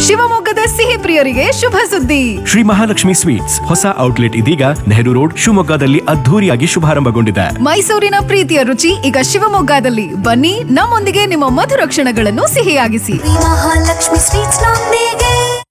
ಶಿವಮೊಗ್ಗದ ಸಿಹಿ ಪ್ರಿಯರಿಗೆ ಶುಭ ಸುದ್ದಿ ಶ್ರೀ ಮಹಾಲಕ್ಷ್ಮಿ ಸ್ವೀಟ್ಸ್ ಹೊಸ ಔಟ್ಲೆಟ್ ಇದೀಗ ನೆಹರು ರೋಡ್ ಶಿವಮೊಗ್ಗದಲ್ಲಿ ಅದ್ಧೂರಿಯಾಗಿ ಶುಭಾರಂಭಗೊಂಡಿದೆ ಮೈಸೂರಿನ ಪ್ರೀತಿಯ ರುಚಿ ಈಗ ಶಿವಮೊಗ್ಗದಲ್ಲಿ ಬನ್ನಿ ನಮ್ಮೊಂದಿಗೆ ನಿಮ್ಮ ಮಧುರ ಕ್ಷಣಗಳನ್ನು ಸಿಹಿಯಾಗಿಸಿ ಮಹಾಲಕ್ಷ್ಮಿ ಸ್ವೀಟ್ಸ್ ನೊಂದಿಗೆ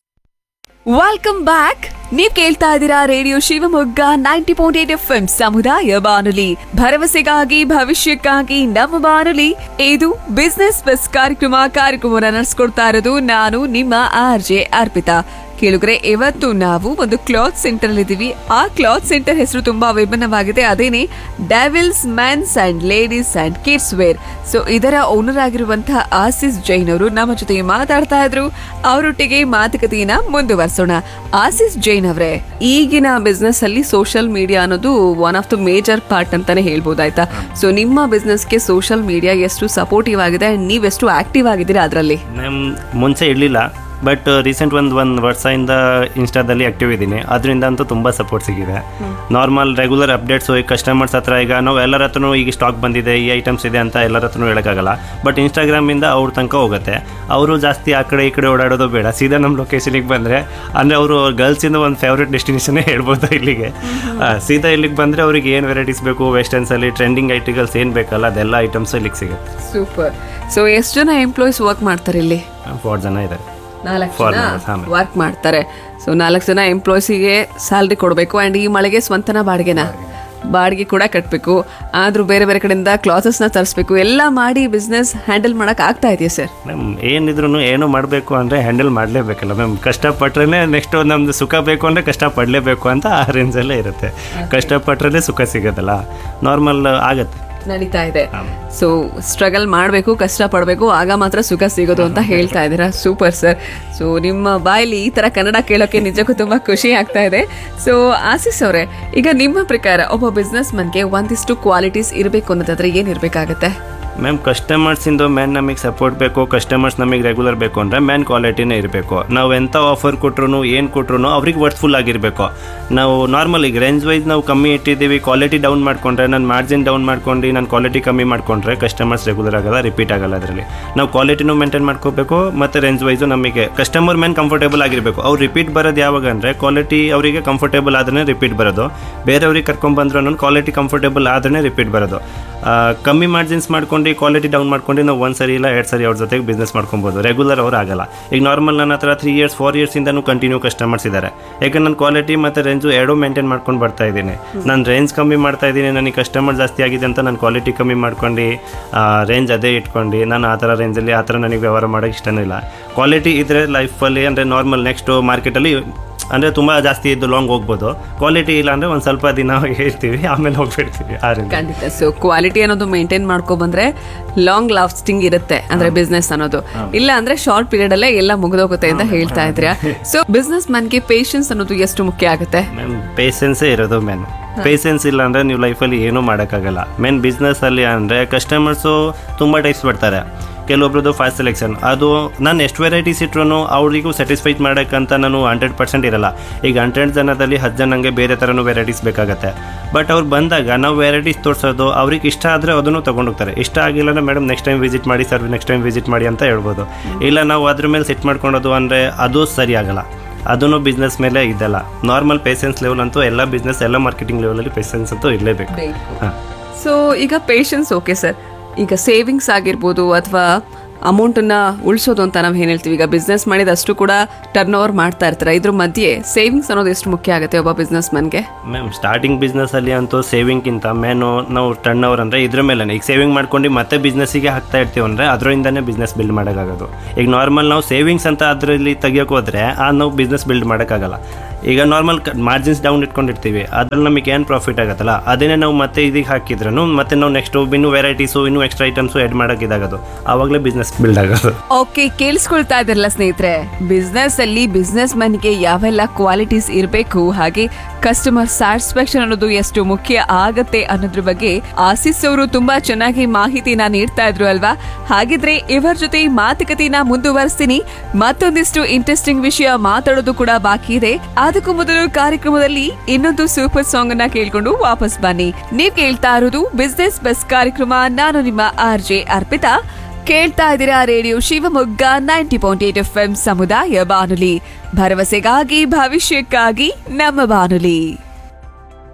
ವೆಲ್ಕಮ್ ಬ್ಯಾಕ್ ನೀವ್ ಕೇಳ್ತಾ ಇದ್ದೀರಾ radio Shivamogga ninety point eight F ಸಮುದಾಯ ಬಾನುಲಿ ಭರವಸೆಗಾಗಿ ಭವಿಷ್ಯಕ್ಕಾಗಿ ನಮ್ಮ ಬಾನುಲಿ ಇದು ಬಿಸ್ನೆಸ್ ಬಸ್ ಕಾರ್ಯಕ್ರಮ ಕಾರ್ಯಕ್ರಮವನ್ನು ನಡೆಸ್ಕೊಡ್ತಾ ಇರೋದು ನಾನು ನಿಮ್ಮ ಆರ್ ಜೆ ಅರ್ಪಿತಾ ಕೇಳುಗರೆ ಇವತ್ತು ನಾವು ಒಂದು ಕ್ಲಾತ್ ಸೆಂಟರ್ ಅಲ್ಲಿ ಇದೀವಿ ಆ ಕ್ಲಾತ್ ಸೆಂಟರ್ ಹೆಸರು ತುಂಬಾ ವಿಭಿನ್ನವಾಗಿದೆ ಅದೇನೆ devils mens and ladies and kids wear so ಇದರ ಓನರ್ ಆಗಿರುವಂತಹ ಆಸಿಸ್ ಜೈನ್ ಅವರು ನಮ್ಮ ಜೊತೆ ಮಾತಾಡ್ತಾ ಇದ್ರು ಅವರೊಟ್ಟಿಗೆ ಮಾತುಕತೆಯನ್ನ ಮುಂದುವರಿಸೋಣ ಆಸಿಸ್ ಜೈನ್ ಅವರೇ ಈಗಿನ ಬಿಸ್ನೆಸ್ ಅಲ್ಲಿ ಸೋಷಿಯಲ್ ಮೀಡಿಯಾ ಅನ್ನೋದು one of the major part ಅಂತಾನೆ ಹೇಳ್ಬೋದಾಯ್ತಾ ಸೊ ನಿಮ್ಮ ಬಿಸ್ನೆಸ್ಗೆ ಸೋಷಿಯಲ್ ಮೀಡಿಯಾ ಎಷ್ಟು ಸಪೋರ್ಟಿವ್ ಆಗಿದೆ and ನೀವೆಷ್ಟು ಆಕ್ಟಿವ್ ಆಗಿದ್ದೀರಾ ಅದರಲ್ಲಿ ಮ್ಯಾಮ್ ಮುಂಚೆ ಇರಲಿಲ್ಲ ಬಟ್ ರೀಸೆಂಟ್ ಒಂದು ಒಂದು ವರ್ಷದಿಂದ ಇನ್ಸ್ಟಾದಲ್ಲಿ ಆ್ಯಕ್ಟಿವ್ ಇದ್ದೀನಿ ಅದರಿಂದ ಅಂತೂ ತುಂಬ ಸಪೋರ್ಟ್ ಸಿಗಿದೆ ನಾರ್ಮಲ್ ರೆಗ್ಯುಲರ್ ಅಪ್ಡೇಟ್ಸು ಈಗ ಕಸ್ಟಮರ್ಸ್ ಹತ್ರ ಈಗ ನಾವು ಎಲ್ಲರ ಹತ್ರನೂ ಈಗ ಸ್ಟಾಕ್ ಬಂದಿದೆ ಈ ಐಟಮ್ಸ್ ಇದೆ ಅಂತ ಎಲ್ಲರ ಹತ್ರನೂ ಹೇಳೋಕ್ಕಾಗಲ್ಲ ಬಟ್ ಇನ್ಸ್ಟಾಗ್ರಾಮಿಂದ ಅವ್ರ ತನಕ ಹೋಗುತ್ತೆ ಅವರು ಜಾಸ್ತಿ ಆ ಕಡೆ ಈ ಕಡೆ ಓಡಾಡೋದು ಬೇಡ ಸೀದಾ ನಮ್ಮ ಲೊಕೇಶನಿಗೆ ಬಂದರೆ ಅಂದರೆ ಅವರು ಗರ್ಲ್ಸಿಂದ ಒಂದು ಫೇವ್ರೆಟ್ ಡೆಸ್ಟಿನೇಷನ್ನೇ ಹೇಳ್ಬೋದು ಇಲ್ಲಿಗೆ ಆ, ಸೀದಾ ಇಲ್ಲಿಗೆ ಬಂದರೆ ಅವ್ರಿಗೆ ಏನು ವೆರೈಟೀಸ್ ಬೇಕು ವೆಸ್ಟರ್ನ್ಸಲ್ಲಿ ಟ್ರೆಂಡಿಂಗ್ ಐಟಿಗಲ್ಸ್ ಏನು ಬೇಕಲ್ಲ ಅದೆಲ್ಲ ಐಟಮ್ಸ್ ಇಲ್ಲಿಗೆ ಸಿಗುತ್ತೆ ಸೂಪರ್ ಸೊ ಎಷ್ಟು ಜನ ಎಂಪ್ಲಾಯೀಸ್ ವರ್ಕ್ ಮಾಡ್ತಾರೆ ಇಲ್ಲಿ ಫೋರ್ ಜನ ಇದೆ ನಾಲ್ಕು Four ಜನ members, ಆಮೇಲೆ. ವರ್ಕ್ ಮಾಡ್ತಾರೆ ಸೊ ನಾಲ್ಕು ಜನ ಎಂಪ್ಲಾಯೀಸಿಗೆ ಸ್ಯಾಲ್ರಿ ಕೊಡಬೇಕು ಆ್ಯಂಡ್ ಈ ಮಳೆಗೆ ಸ್ವಂತನ ಬಾಡಿಗೆನ ಬಾಡಿಗೆ ಕೂಡ ಕಟ್ಟಬೇಕು ಆದರೂ ಬೇರೆ ಬೇರೆ ಕಡೆಯಿಂದ ಕ್ಲಾಸಸ್ನ ತರಿಸ್ಬೇಕು ಎಲ್ಲ ಮಾಡಿ ಬಿಸ್ನೆಸ್ ಹ್ಯಾಂಡಲ್ ಮಾಡಕ್ ಆಗ್ತಾ ಇದೆಯಾ ಸರ್ ಮ್ಯಾಮ್ ಏನಿದ್ರು ಏನು ಮಾಡಬೇಕು ಅಂದರೆ ಹ್ಯಾಂಡಲ್ ಮಾಡಲೇಬೇಕಲ್ಲ ಮ್ಯಾಮ್ ಕಷ್ಟಪಟ್ರೆ ನೆಕ್ಸ್ಟ್ ನಮ್ದು ಸುಖ ಬೇಕು ಅಂದರೆ ಕಷ್ಟಪಡಲೇಬೇಕು ಅಂತ ಆ ರೇಂಜಲ್ಲೇ ಇರುತ್ತೆ ಕಷ್ಟಪಟ್ರೆ ಸುಖ ಸಿಗೋದಲ್ಲ ನಾರ್ಮಲ್ ಆಗತ್ತೆ ನಡೀತಾ ಇದೆ ಸೊ ಸ್ಟ್ರಗಲ್ ಮಾಡಬೇಕು ಕಷ್ಟ ಪಡಬೇಕು ಆಗ ಮಾತ್ರ ಸುಖ ಸಿಗೋದು ಅಂತ ಹೇಳ್ತಾ ಇದ್ದೀರಾ ಸೂಪರ್ ಸರ್ ಸೊ ನಿಮ್ಮ ಬಾಯಲ್ಲಿ ಈ ತರ ಕನ್ನಡ ಕೇಳೋಕೆ ನಿಜಕ್ಕೂ ತುಂಬಾ ಖುಷಿ ಆಗ್ತಾ ಇದೆ ಸೊ ಆಶೀಸ್ ಅವರೇ ಈಗ ನಿಮ್ಮ ಪ್ರಕಾರ ಒಬ್ಬ ಬಿಸ್ನೆಸ್ ಮನ್ಗೆ ಒಂದಿಷ್ಟು ಕ್ವಾಲಿಟೀಸ್ ಇರಬೇಕು ಅನ್ನೋದಾದ್ರೆ ಏನ್ ಇರ್ಬೇಕಾಗತ್ತೆ ಮ್ಯಾಮ್ ಕಸ್ಟಮರ್ಸಿಂದು ಮ್ಯಾನ್ ನಮಗೆ ಸಪೋರ್ಟ್ ಬೇಕು ಕಸ್ಟಮರ್ಸ್ ನಮಗೆ ರೆಗ್ಯುಲರ್ ಬೇಕು ಅಂದರೆ ಮ್ಯಾನ್ ಕ್ವಾಲಿಟಿನೇ ಇರಬೇಕು ನಾವು ಎಂಥ ಆಫರ್ ಕೊಟ್ರು ಏನು ಕೊಟ್ರು ಅವ್ರಿಗೆ ವರ್ತ್ಫುಲ್ ಆಗಿರಬೇಕು ನಾವು ನಾರ್ಮಲ್ ಈಗ ರೇಂಜ್ ವೈಸ್ ನಾವು ಕಮ್ಮಿ ಇಟ್ಟಿದ್ದೀವಿ ಕ್ವಾಲಿಟಿ ಡೌನ್ ಮಾಡ್ಕೊಂಡ್ರೆ ನಾನು ಮಾರ್ಜಿನ್ ಡೌನ್ ಮಾಡ್ಕೊಂಡು ನಾನು ಕ್ವಾಲಿಟಿ ಕಮ್ಮಿ ಮಾಡ್ಕೊಂಡ್ರೆ ಕಸ್ಟಮರ್ಸ್ ರೆಗ್ಯುಲರ್ ಆಗಲ್ಲ ರಿಪೀಟ್ ಆಗಲ್ಲ ಅದರಲ್ಲಿ ನಾವು ಕ್ವಾಲಿಟಿನೂ ಮೇಂಟೈನ್ ಮಾಡ್ಕೋಬೇಕು ಮತ್ತು ರೇಂಜ್ ವೈಸು ನಮಗೆ ಕಸ್ಟಮರ್ ಮ್ಯಾನ್ ಕಂಫರ್ಟೇಬಲ್ ಆಗಿರಬೇಕು ಅವ್ರು ರಿಪೀಟ್ ಬರೋದು ಯಾವಾಗ ಅಂದರೆ ಕ್ವಾಲಿಟಿ ಅವರಿಗೆ ಕಂಫರ್ಟೇಬಲ್ ಆದ್ರೆ ರಿಪೀಟ್ ಬರೋದು ಬೇರೆಯವ್ರಿಗೆ ಕರ್ಕೊಂಡ್ಬಂದ್ರು ಅನ್ನೋ ಕ್ವಾಲಿಟಿ ಕಂಫರ್ಟೇಬಲ್ ಆದ್ರೆ ರಿಪೀಟ್ ಬರೋದು ಆ, ಕಮ್ಮಿ ಮಾರ್ಜಿನ್ಸ್ ಮಾಡ್ಕೊಂಡು ಕ್ವಾಲಿಟಿ ಡೌನ್ ಮಾಡ್ಕೊಂಡು ನಾವು ಒಂದು ಸರಿ ಇಲ್ಲ ಎರಡು ಸರಿ ಅವ್ರ ಜೊತೆಗೆ ಬಿಸ್ನೆಸ್ ಮಾಡ್ಕೊಬೋದು ರೆಗ್ಯುಲರ್ ಅವ್ರು ಆಗಲ್ಲ ಈಗ ನಾರ್ಮಲ್ ನನ್ನ ಹತ್ರ ತ್ರೀ ಇಯರ್ಸ್ ಫೋರ್ ಇಯರ್ಸಿಂದನೂ ಕಂಟಿನ್ಯೂ ಕಸ್ಟಮರ್ಸ್ ಇದ್ದಾರೆ ಯಾಕೆ ನಾನು ಕ್ವಾಲಿಟಿ ಮತ್ತು ರೇಂಜು ಎರಡೂ ಮೇಂಟೈನ್ ಮಾಡ್ಕೊಂಡು ಬರ್ತಾ ಇದ್ದೀನಿ ನಾನು ರೇಂಜ್ ಕಮ್ಮಿ ಮಾಡ್ತಾ ಇದ್ದೀನಿ ನನಗೆ ಕಸ್ಟಮರ್ ಜಾಸ್ತಿ ಆಗಿದೆ ಅಂತ ನಾನು ಕ್ವಾಲಿಟಿ ಕಮ್ಮಿ ಮಾಡ್ಕೊಂಡು ರೇಂಜ್ ಅದೇ ಇಟ್ಕೊಂಡು ನಾನು ಆ ಥರ ರೇಂಜಲ್ಲಿ ಆ ಥರ ನನಗೆ ವ್ಯವಹಾರ ಮಾಡೋಕ್ಕೆ ಇಷ್ಟನೂ ಇಲ್ಲ ಕ್ವಾಲಿಟಿ ಇದ್ದರೆ ಲೈಫಲ್ಲಿ ಅಂದರೆ ನಾರ್ಮಲ್ ನೆಕ್ಸ್ಟು ಮಾರ್ಕೆಟಲ್ಲಿ ಅಂದರೆ ತುಂಬ ಜಾಸ್ತಿ ಇದ್ದು ಲಾಂಗ್ ಹೋಗ್ಬೋದು ಕ್ವಾಲಿಟಿ ಇಲ್ಲ ಅಂದರೆ ಒಂದು ಸ್ವಲ್ಪ ದಿನ ಹೇಳ್ತೀವಿ ಆಮೇಲೆ ಹೋಗ್ಬಿಡ್ತೀವಿ ಆ ರೀತಿ ಖಂಡಿತ ಸೊ ಕ್ವಾಲಿಟಿ ಅನ್ನೋದು ಮೇಂಟೈನ್ ಮಾಡ್ಕೊ ಬಂದ್ರೆ ಲಾಂಗ್ ಲಾಸ್ಟಿಂಗ್ ಇರುತ್ತೆ ಅಂದ್ರೆ ಬಿಸ್ನೆಸ್ ಅನ್ನೋದು ಇಲ್ಲ ಅಂದ್ರೆ ಶಾರ್ಟ್ ಪೀರಿಯಡ್ ಅಲ್ಲೇ ಎಲ್ಲ ಮುಗಿದೋಗುತ್ತೆ ಅಂತ ಹೇಳ್ತಾ ಇದ್ರಾ ಸೊ ಬಿಸ್ನೆಸ್ ಮನ್ಗೆ ಪೇಷನ್ಸ್ ಅನ್ನೋದು ಎಷ್ಟು ಮುಖ್ಯ ಆಗುತ್ತೆ ಮ್ಯಾಮ್ ಪೇಷನ್ಸೇ ಇರೋದು ಮೆನ್ ಪೇಷನ್ಸ್ ಇಲ್ಲ ಅಂದರೆ ನೀವು ಲೈಫಲ್ಲಿ ಏನೂ ಮಾಡೋಕ್ಕಾಗಲ್ಲ ಮೇನ್ ಬಿಸ್ನೆಸ್ಸಲ್ಲಿ ಅಂದರೆ ಕಸ್ಟಮರ್ಸು ತುಂಬ ಟೈಪ್ಸ್ ಬರ್ತಾರೆ ಕೆಲವೊಬ್ರದ್ದು ಫಾಸ್ಟ್ ಸೆಲೆಕ್ಷನ್ ಅದು ನಾನು ಎಷ್ಟು ವೆರೈಟೀಸ್ ಇಟ್ರು ಅವರಿಗೂ ಸ್ಯಾಟಿಸ್ಫೈಡ್ ಮಾಡೋಕ್ಕಂತ ನಾನು ಹಂಡ್ರೆಡ್ ಪರ್ಸೆಂಟ್ ಇರಲ್ಲ ಈಗ ಹಂಡ್ರೆಡ್ ಜನದಲ್ಲಿ ಹತ್ತು ಜನಂಗೆ ಬೇರೆ ಥರನೂ ವೆರೈಟೀಸ್ ಬೇಕಾಗತ್ತೆ ಬಟ್ ಅವ್ರು ಬಂದಾಗ ನಾವು ವೆರೈಟೀಸ್ ತೋರಿಸೋದು ಅವ್ರಿಗೆ ಇಷ್ಟ ಆದರೆ ಅದನ್ನು ತೊಗೊಂಡೋಗ್ತಾರೆ ಇಷ್ಟ ಆಗಿಲ್ಲ ಅಂದ್ರೆ ಮೇಡಮ್ ನೆಕ್ಸ್ಟ್ ಟೈಮ್ ವಿಸಿಟ್ ಮಾಡಿ ಸರ್ ನೆಕ್ಸ್ಟ್ ಟೈಮ್ ವಿಸಿಟ್ ಮಾಡಿ ಅಂತ ಹೇಳ್ಬೋದು ಇಲ್ಲ ನಾವು ಅದ್ರ ಮೇಲೆ ಸೆಟ್ ಮಾಡ್ಕೊಳೋದು ಅಂದರೆ ಅದು ಸರಿ ಆಗಲ್ಲ ಅದನ್ನು ಬಿಸ್ನೆಸ್ ಮೇಲೆ ಇದೆಲ್ಲ ನಾರ್ಮಲ್ ಪೇಷನ್ಸ್ ಲೆವೆಲ್ ಅಂತೂ ಎಲ್ಲ ಬಿಸ್ನೆಸ್ ಎಲ್ಲ ಮಾರ್ಕೆಟಿಂಗ್ ಲೆವೆಲಲ್ಲಿ ಪೇಷನ್ಸ್ ಅಂತೂ ಇರಲೇಬೇಕು ಹಾಂ ಸೊ ಈಗ ಪೇಷನ್ಸ್ ಓಕೆ ಸರ್ ಈಗ ಸೇವಿಂಗ್ಸ್ ಆಗಿರ್ಬೋದು ಅಥವಾ ಅಮೌಂಟನ್ನ ಉಳಿಸೋದು ಅಂತ ನಾವು ಏನು ಹೇಳ್ತೀವಿ ಈಗ ಬಿಸ್ನೆಸ್ ಮಾಡಿದಷ್ಟು ಕೂಡ ಟರ್ನ್ ಓವರ್ ಮಾಡ್ತಾ ಇರ್ತಾರೆ ಇದ್ರ ಮಧ್ಯೆ ಸೇವಿಂಗ್ಸ್ ಅನ್ನೋದು ಎಷ್ಟು ಮುಖ್ಯ ಆಗುತ್ತೆ ಒಬ್ಬ ಬಿಸ್ನೆಸ್ ಮನ್ಗೆ ಮ್ಯಾಮ್ ಸ್ಟಾರ್ಟಿಂಗ್ ಬಿಸ್ನೆಸ್ಸಲ್ಲಿ ಅಂತೂ ಸೇವಿಂಗ್ಗಿಂತ ಮೇನು ನಾವು ಟರ್ನ್ ಓವರ್ ಅಂದರೆ ಇದ್ರ ಮೇಲೆ ಈಗ ಸೇವಿಂಗ್ ಮಾಡ್ಕೊಂಡು ಮತ್ತೆ ಬಿಸ್ನೆಸ್ಸಿಗೆ ಹಾಕ್ತಾ ಇರ್ತೀವಿ ಅಂದರೆ ಅದರಿಂದನೇ ಬಿಸ್ನೆಸ್ ಬಿಲ್ಡ್ ಮಾಡೋಕ್ಕಾಗೋದು ಈಗ ನಾರ್ಮಲ್ ನಾವು ಸೇವಿಂಗ್ಸ್ ಅಂತ ಅದರಲ್ಲಿ ತೆಗಿಯೋಕೆ ಹೋದರೆ ಆ ನಾವು ಬಿಸ್ನೆಸ್ ಬಿಲ್ಡ್ ಮಾಡೋಕ್ಕಾಗಲ್ಲ ಈಗ ನಾರ್ಮಲ್ ಮಾರ್ಜಿನ್ಸ್ ಡೌನ್ ಇಟ್ಕೊಂಡಿರ್ತೀವಿ ಅದ್ರಲ್ಲಿ ನಮಗೆ ಏನು ಪ್ರಾಫಿಟ್ ಆಗುತ್ತಲ್ಲ ಅದನ್ನೇ ನಾವು ಮತ್ತೆ ಇದಕ್ಕೆ ಹಾಕಿದ್ರೂ ಮತ್ತೆ ನಾವು ನೆಕ್ಸ್ಟ್ ಇನ್ನೂ ವೆರೈಟೀಸು ಇನ್ನೂ ಎಕ್ಸ್ಟ್ರಾ ಐಟಮ್ಸು ಆ್ಯಡ್ ಮಾಡೋಕ್ಕಿದಾಗೋದು ಆವಾಗಲೇ ಬಿಸ್ನೆಸ್ ಬಿಲ್ಡ್ ಆಗೋದು ಓಕೆ ಕೇಳಿಸ್ಕೊಳ್ತಾ ಇದ್ರಲ್ಲ ಸ್ನೇಹಿತರೆ ಬಿಸ್ನೆಸ್ ಅಲ್ಲಿ ಬಿಸ್ನೆಸ್ ಮನ್ಗೆ ಯಾವೆಲ್ಲ ಕ್ವಾಲಿಟೀಸ್ ಇರಬೇಕು ಹಾಗೆ ಕಸ್ಟಮರ್ ಸ್ಯಾಟಿಸ್ಫ್ಯಾಕ್ಷನ್ ಅನ್ನೋದು ಎಷ್ಟು ಮುಖ್ಯ ಆಗತ್ತೆ ಅನ್ನೋದ್ರ ಬಗ್ಗೆ ಆಸಿಸ್ ಅವರು ತುಂಬಾ ಚೆನ್ನಾಗಿ ಮಾಹಿತಿನ ನೀಡ್ತಾ ಇದ್ರು ಅಲ್ವಾ ಹಾಗಿದ್ರೆ ಇವರ ಜೊತೆ ಮಾತುಕತೆನ ಮುಂದುವರಿಸ್ತೀನಿ ಮತ್ತೊಂದಿಷ್ಟು ಇಂಟ್ರೆಸ್ಟಿಂಗ್ ವಿಷಯ ಮಾತಾಡೋದು ಕೂಡ ಬಾಕಿ ಇದೆ ಅದಕ್ಕೂ ಮೊದಲು ಕಾರ್ಯಕ್ರಮದಲ್ಲಿ ಇನ್ನೊಂದು ಸೂಪರ್ ಸಾಂಗ್ ಅನ್ನ ಕೇಳ್ಕೊಂಡು ವಾಪಸ್ ಬನ್ನಿ ನೀವ್ ಕೇಳ್ತಾ ಇರೋದು ಬಿಸ್ನೆಸ್ ಬಸ್ ಕಾರ್ಯಕ್ರಮ ನಾನು ನಿಮ್ಮ ಆರ್ ಜೆ ಅರ್ಪಿತಾ ಕೇಳ್ತಾ ಇದ್ದೀರಾ radio Shivamogga ninety point eight F M ಸಮುದಾಯ ಬಾನುಲಿ ಭರವಸೆಗಾಗಿ ಭವಿಷ್ಯಕ್ಕಾಗಿ ನಮ್ಮ ಬಾನುಲಿ